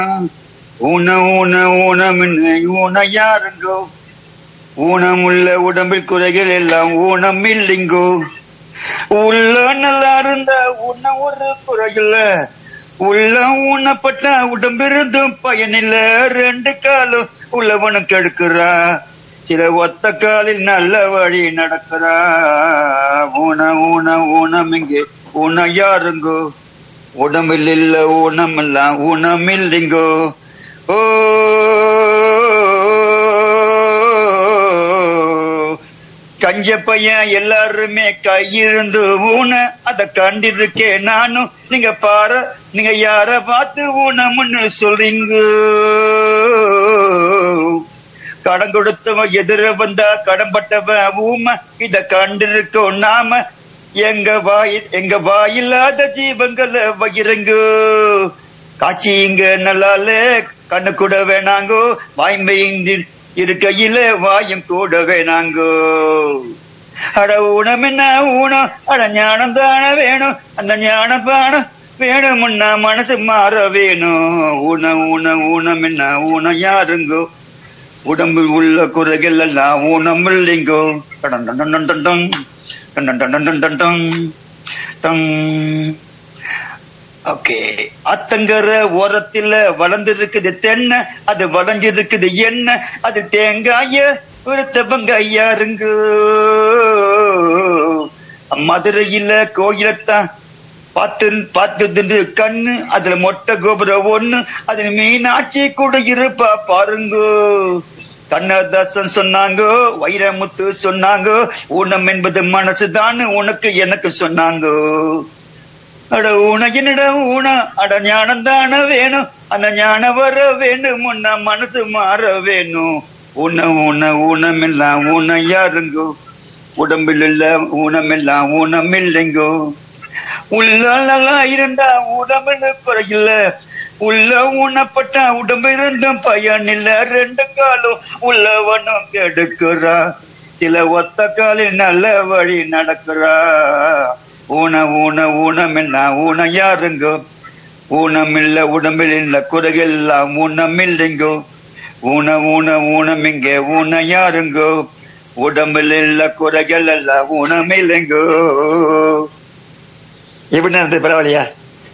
ஊன ஊன ஊனமின்னு ஊன யாருங்கோ ஊனமுள்ள உடம்பில் குறைகள் எல்லாம் ஊனம் இல்லைங்கோ உள்ள நல்லா இருந்தா உன்ன ஒரு குறையில்ல உள்ள ஊனப்பட்ட உடம்பிருந்தும் பயனில்ல ரெண்டு காலும் உள்ளவனும் கெடுக்கிறா சில ஒத்த காலில் நல்ல வழி நடக்கிறா ஊன ஊன ஊனம் இங்கே ஊன யாருங்கோ உடம்பில் இல்ல ஊனம் எல்லாம் ஊனம் இல்லைங்கோ ஓ கஞ்ச பையன் எல்லாருமே கையிருந்து ஊன அத கண்டிருக்கே நானும் நீங்க பாரு நீங்க யார பார்த்து ஊனம்னு சொல்றீங்க கடன் கொடுத்தவன் எதிர வந்தா கடன்பட்டவன் ஊம இத கண்டிருக்கோம் நாம எங்க வாய் எங்க வாயில்லாத ஜீவங்களை வயிறுங்க காட்சி இங்க நல்லால கண்ணு கூட வேணாங்கோ வாய்மைந்து இருக்கையில வாயும் கூட வேணாங்கோ அட ஊனம் என்ன ஊனம் அட ஞானம் தானே வேணும் அந்த ஞானம் பானம் வேணும்னா மனசு மாற வேணும் ஊனம் ஊனம் ஊனம் என்ன ஊனம் யாருங்கோ உடம்பில் உள்ள குறைகள் எல்லாம் ஊனம் இல்லைங்கோ டன் டன் டன் டன் டன் டன். டன் டன் டன் டன் டன் டன். டன். ஓகே அத்தங்கர ஓரத்துல வளர்ந்திருக்குது தென்னை அது வளைஞ்சிருக்குது என்ன அது தேங்காய ஒருத்த வெங்காயாருங்க மதுரையில கோயிலத்தான் பார்த்து பார்த்து கண்ணு அதுல மொட்டை கோபுரம் ஒண்ணு அதுல மீனாட்சி கூட இருப்பா பாருங்க கண்ணதாசன் சொன்னாங்க வைரமுத்து சொன்னாங்க ஊனம் என்பது மனசுதான் உனக்கு எனக்கு சொன்னாங்க அட உனகினிட ஊன அட ஞானம் தானே வேணும் அந்த ஞானம் வர வேண்டும் உன்ன மனசு மாற வேணும் உன உன ஊனமெல்லாம் ஊன யாருங்கோ உடம்பில் இல்ல ஊனமெல்லாம் ஊனம் இல்லைங்கோ உள்ள நல்லா இருந்தா உடம்புல குறையில்ல உள்ள ஊனப்பட்ட உடம்பு இருந்தும் பயன் இல்ல ரெண்டு காலும் உள்ளவனும் கெடுக்கிறா சில ஒத்த காலில் நல்ல வழி நடக்கிறா ஊன ஊன ஊனம் என்ன ஊன யாருங்கோ ஊனம் இல்ல உடம்பில் இல்ல குறையெல்லாம் ஊனம் இல்லைங்கோ ஊன ஊன ஊனம் இங்கே ஊன யாருங்கோ உடம்பில் இல்ல குறைகள் எல்லாம் ஊனம் இல்லைங்கோ எப்படி நடந்தது பரவாயில்லையா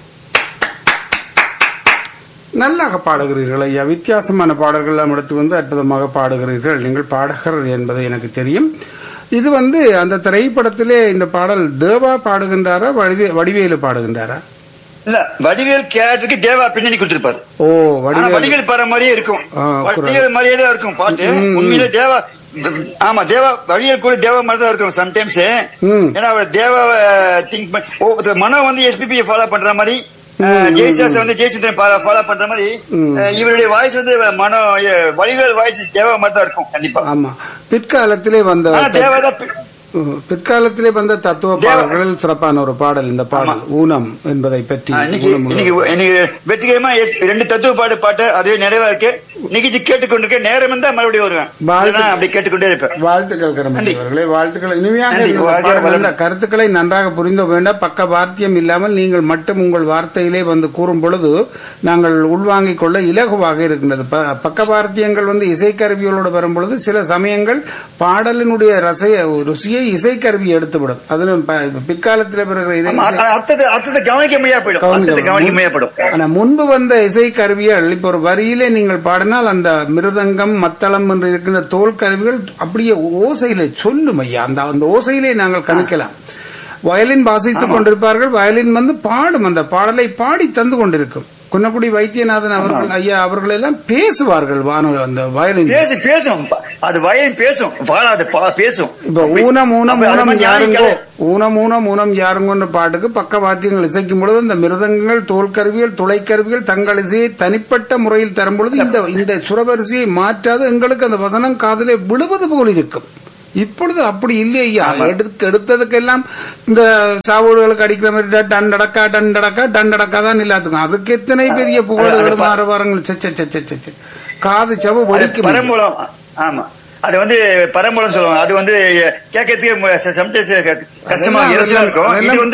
நல்லாக பாடுகிறீர்கள் ஐயா வித்தியாசமான பாடல்கள் எல்லாம் எடுத்து வந்து அற்புதமாக பாடுகிறீர்கள் நீங்கள் பாடகர் என்பது எனக்கு தெரியும் இது வந்து அந்த திரைப்படத்திலே இந்த பாடல் தேவா பாடுகின்றாரா வடிவே வடிவேலு பாடுகின்றாரா இல்ல வடிவேல் கேரக்டருக்கு தேவா பின்னணி கொடுத்திருப்பாரு ஓ ஆனா வடிவேலு வடிவேல் பாடுற மாதிரியே இருக்கும் ஆ, வடிவேல் மாதிரியே தான் இருக்கும் பாட்டு ம், ம். உண்மையிலே தேவா ஆமா தேவா வடிவேல் கூட தேவா மாதிரி தான் இருக்கும் சம்டைம்ஸ் ம். ஏன்னா அவர் தேவாவை திங்க் பண்ணி மனோ வந்து எஸ்பிபி ஃபாலோ பண்ற மாதிரி ஜெயசாஸ் வந்து ஜெயசந்திரன் ஃபாலோ பண்ற மாதிரி ம். அஹ், இவருடைய வாய்ஸ் வந்து மனோ அஹ், வடிவேல் வாய்ஸ் தேவா மாதிரி தான் இருக்கும் கண்டிப்பா ஆமா பிற்காலத்திலே வந்த ஆனா தேவா தான் பி- உம், பிற்காலத்திலே வந்த தத்துவ தேவா- பாடல்களில் சிறப்பான ஒரு பாடல் இந்த பாடல் ஊனம் என்பதை பற்றி ஆ, இன்னைக்கு ஊனம் இன்னைக்கு இன்னைக்கு வெற்றிகரமா எஸ்- ரெண்டு தத்துவ பாடு பாட்டு அதுவே நிறைவா இருக்கு நிகழ்ச்சி கேட்டுக்கொண்டிருக்க நேரம் இருந்தா மறுபடியும் வருவேன் வாழ்த்து- இல்லைன்னா அப்படி கேட்டுக்கொண்டே இருப்பேன் வாழ்த்துக்கள் கடமை அவர்களே வாழ்த்துக்கள் இனிமையாக நன்றி. இருந்தது. வாழ்க பாடல் வளமுடன். நல்ல கருத்துக்களை நன்றாக புரிந்து வேண்டாம் பக்க வார்த்தியம் இல்லாமல் நீங்கள் மட்டும் உங்கள் வார்த்தையிலே வந்து கூறும் பொழுது நாங்கள் உள்வாங்கிக் கொள்ள இலகுவாக இருக்கின்றது ப- பக்க வார்த்தியங்கள் வந்து இசைக்கருவிகளோடு வரும் பொழுது சில சமயங்கள் பாடலினுடைய ரசைய ருசியை இசைக்கருவி எடுத்துவிடும் அதிலும் ப- பிற்காலத்தில் பிறகு இதை ஆமா, அ- அர்த்தத்தை அர்த்தத்தை கவனிக்க முடியா போயிடும் அர்த்தத்தை கவனிக்க முடியா போயிடும் ஆனா முன்பு வந்த இசை கருவிகள் இப்ப ஒரு வரியிலே நீங்கள் பாடினால் அந்த மிருதங்கம் மத்தளம் என்று இருக்கின்ற தோல் கருவிகள் அப்படியே ஓசையிலே சொல்லும் ஐயா அந்த அந்த ஓசையிலே நாங்கள் கணிக்கலாம் வயலின் வாசித்துக் கொண்டிருப்பார்கள் வயலின் வந்து பாடும் அந்த பாடலை பாடி தந்து கொண்டிருக்கும் குன்னக்குடி வைத்தியநாதன் அவர்கள் ஐயா அவர்கள் எல்லாம் பேசுவார்கள் வானொலி அந்த வயலின் பேசு பேசும் ப- அது வயலின் பேசும் வாழாது பா- பேசும் இப்ப ஊனம் ஊனம் அப்ப அது ஊனம் மாதிரி யாருங்கோ ஞானிகள். ஊனம் ஊனம் ஊனம் யாருங்கோன்ற பாட்டுக்கு பக்க வாத்தியங்கள் இசைக்கும் பொழுது இந்த மிருதங்கங்கள் தோல்கருவிகள் துளைக்கருவிகள் தங்கள் இசையை தனிப்பட்ட முறையில் தரும் பொழுது இந்த இந்த சுரவரிசையை மாற்றாது எங்களுக்கு அந்த வசனம் காதிலே விழுவது போல் இருக்கும் இப்பொழுது அப்படி இல்லை ஐயா எடுத்து எடுத்ததுக்கெல்லாம் இந்த சாவோடுகளுக்கு அடிக்கிற மாதிரி ட- டன் டடக்கா டன் டடக்கா டன் டடக்கா தான் இல்லாத்துக்கும் அதுக்கு எத்தனை பெரிய புகழ்களும் ஆரவாரங்கள் சே சே, சே, சே, சே, சே. காது சவு அது வலிக்கும் பரமூலம் ஆமா அது வந்து பரமூலம் சொல்லுவாங்க அது வந்து கேட்கறதுக்கு சம்டைம்ஸ் கஷ்டமா அதெல்லாம் இறைச்சலா இருக்கும் இது அதெல்லாம் வந்து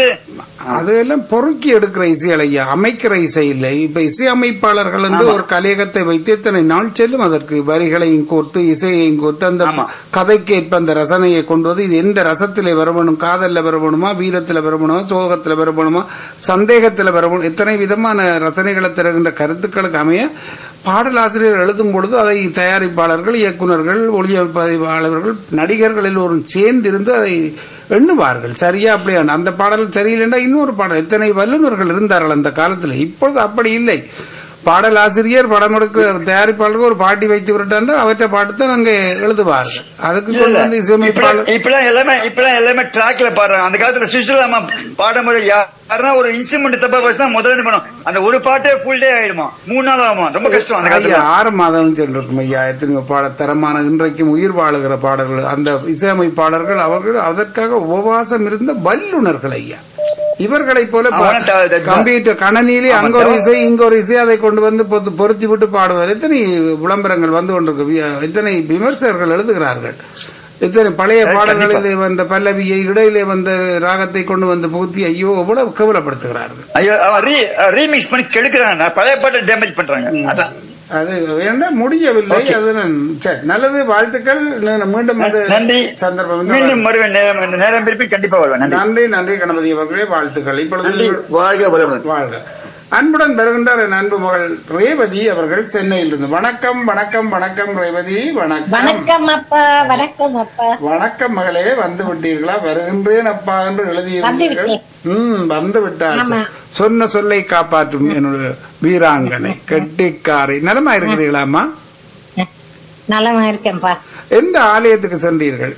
அதெல்லாம் பொறுக்கி எடுக்கிற இசைகள் ஐயா அமைக்கிற இசை இல்லை இப்ப இசையமைப்பாளர்கள் வந்து ஒரு கலையகத்தை வைத்து இத்தனை நாள் செல்லும் அதற்கு வரிகளையும் கோர்த்து இசையையும் கோர்த்து அந்த ஆமா. கதைக்கேற்ப அந்த ரசனையை கொண்டு வந்து இது எந்த ரசத்திலே வரணும் காதல்ல வரணுமா வீரத்துல வரணுமா சோகத்துல வரணுமா சந்தேகத்துல வரணும் இத்தனை விதமான ரசனைகளை தருகின்ற கருத்துக்களுக்கு அமைய பாடலாசிரியர் எழுதும் பொழுது அதை தயாரிப்பாளர்கள் இயக்குனர்கள் ஒளிபதிவாளர்கள் நடிகர்கள் எல்லோரும் சேர்ந்திருந்து அதை எண்ணுவார்கள் சரியா அப்படியா அந்த பாடல் சரியில்லைன்னா இன்னொரு பாடல் எத்தனை வல்லுநர்கள் இருந்தார்கள் அந்த காலத்தில் இப்பொழுது அப்படி இல்லை பாடல் ஆசிரியர் படம் எடுக்கிற தயாரிப்பாளருக்கு ஒரு பாட்டி வைத்து விட்டார்கள் அவற்றை பாட்டுத்தான் அங்கே எழுதுவார்கள் அதுக்கு கொண்டு வந்து இசையமைப்பாளர் இப்பெல்லாம் எல்லாமே இப்பெல்லாம் எல்லாமே ட்ராக்ல பாடுறாங்க அந்த காலத்துல சுவிட்சர்லாமா பாடும்போது யாருன்னா ஒரு இன்ஸ்ட்ருமெண்ட் தப்பா பேசினா முதல்ல பண்ணும் அந்த ஒரு பாட்டே ஃபுல் டே ஆயிடுமா மூணு நாள் ஆகுமா ரொம்ப கஷ்டம் அந்த ஐயா காலத்துல ஆறு மாதம் சென்றிருக்கும் ஐயா எத்தனையோ பாட தரமான இன்றைக்கும் உயிர் வாழுகிற பாடல்கள் அந்த இசையமைப்பாளர்கள் அவர்கள் அதற்காக உபவாசம் இருந்த வல்லுனர்கள் ஐயா இவர்களைப் போல ப- அவன த- த- கம்ப்யூட்டர் கணனியிலே ஆமா, அங்க ஒரு தவ- இசை இங்க ஒரு இசை அதை கொண்டு வந்து பொத்து- பொருத்தி விட்டு பாடுவார் எத்தனை விளம்பரங்கள் வந்து கொண்டிருக்கு வி- எத்தனை விமர்சகர்கள் எழுதுகிறார்கள் எத்தனை பழைய கண்டிப்பா. பாடல்களிலே வந்த பல்லவியை இடையிலே வந்த ராகத்தை கொண்டு வந்து புகுத்தி ஐயோ எவ்வளவு கேவலப்படுத்துகிறார்கள் ஐயோ அவன் ரீ ரீமிக்ஸ் பண்ணி கெடுக்கிறாங்க பழைய பாட்டை டேமேஜ் பண்றாங்க அதான் அது என்ன முடியவில்லை Okay. அது நான் சரி நல்லது வாழ்த்துக்கள் நான் மீண்டும் வந்து நன்றி சந்தர்ப்பம் வந்து மீண்டும் வருவேன் நேரம் நேரம் திருப்பி கண்டிப்பா வருவேன் நன்றி நன்றி நன்றி கணபதி அவர்களே வாழ்த்துக்கள் நன்றி இப்பொழுது வாழ்க வளமுடன் வாழ்க அன்புடன் பெறுகின்றார் என் அன்பு மகள் ரேவதி அவர்கள் சென்னையிலிருந்து வணக்கம் வணக்கம் வணக்கம் ரேவதி வணக்கம் வணக்கம் அப்பா வணக்கம் அப்பா வணக்கம் மகளே வந்து விட்டீர்களா வருகின்றேன் அப்பா என்று எழுதியிருந்தீர்கள் வந்து ம் வந்து விட்டார் ஆமா. சொன்ன சொல்லை காப்பாற்றும் என்னுடைய வீராங்கனை கெட்டிக்காரி நலமா இருக்கிறீர்களாமா நலமா இருக்கேன்ப்பா எந்த ஆலயத்துக்கு சென்றீர்கள்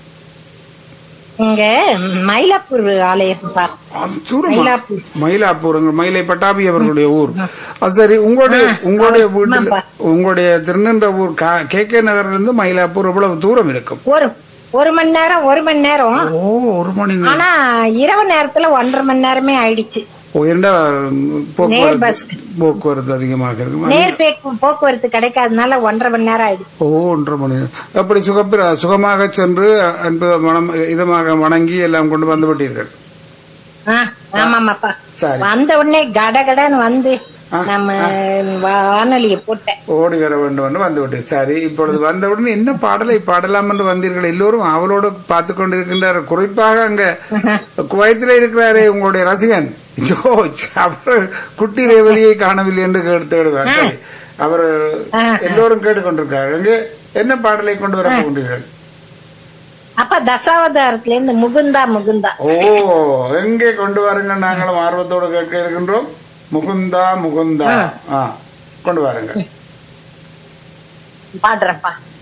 இங்க மயிலாப்பூர் ஆலயம்ப்பா அது தூரமா? மயிலாப்பூர். மயிலாப்பூர் உங்க மயிலை பட்டாபி அவர்களுடைய ஊர் அது சரி உங்களுடைய ஆ, உங்களுடைய ஆமா, வீட்டில் ஆமாப்பா. உங்களுடைய திருநன்ற ஊர் கே கே நகர்ல இருந்து மயிலாப்பூர் எவ்வளவு தூரம் இருக்கும் ஒரு ஒரு மணி நேரம் ஒரு மணி நேரம் ஓ ஒரு மணி நேரம் ஆனா இரவு நேரத்துல ஒன்றரை மணி நேரமே ஆயிடுச்சு ஓ, என்ன போக்குவரத்து பஸ். போக்குவரத்து அதிகமாக இருக்கும் நேர் பேக்கு போக்குவரத்து கிடைக்காதனால ஒன்றரை மணி நேரம் ஆயிடுச்சு ஓ ஒன்றரை மணி நேரம். அப்படி சுகப்பிர சுகமாக சென்று அன்பு மனம் இதமாக வணங்கி எல்லாம் கொண்டு வந்து விட்டீர்கள் ஆ, ஆமாமாப்பா சரி. வந்த உடனே கடகடன்னு வந்து ஆ, நம்ம வானொலிய போட்டேன் ஓடி வர வேண்டும் என்று வந்து விட்டு சரி இப்பொழுது வந்தவுடன் என்ன பாடலை பாடலாம் என்று வந்தீர்கள் எல்லோரும் அவளோடு பார்த்து கொண்டிருக்கின்றார் குறிப்பாக அங்க குவைத்தில இருக்கிறாரே உங்களுடைய ரசிகன் ஜோர்ஜ் அவர் குட்டி ரேவதியை காணவில்லை என்று கேட்டுவிடுவார் சரி அவர் ஆ. எல்லோரும் கேட்டுக்கொண்டிருக்கிறார் எங்கே என்ன பாடலை கொண்டு வர போகின்றீர்கள் அப்ப தசாவதாரத்துல இருந்து முகுந்தா முகுந்தா ஓ எங்கே கொண்டு வாருங்க நாங்களும் ஆர்வத்தோடு கேட்க இருக்கின்றோம் முகுந்தா முகுந்தா ஆ கொண்டு வாருங்க பாடுறேன்ப்பா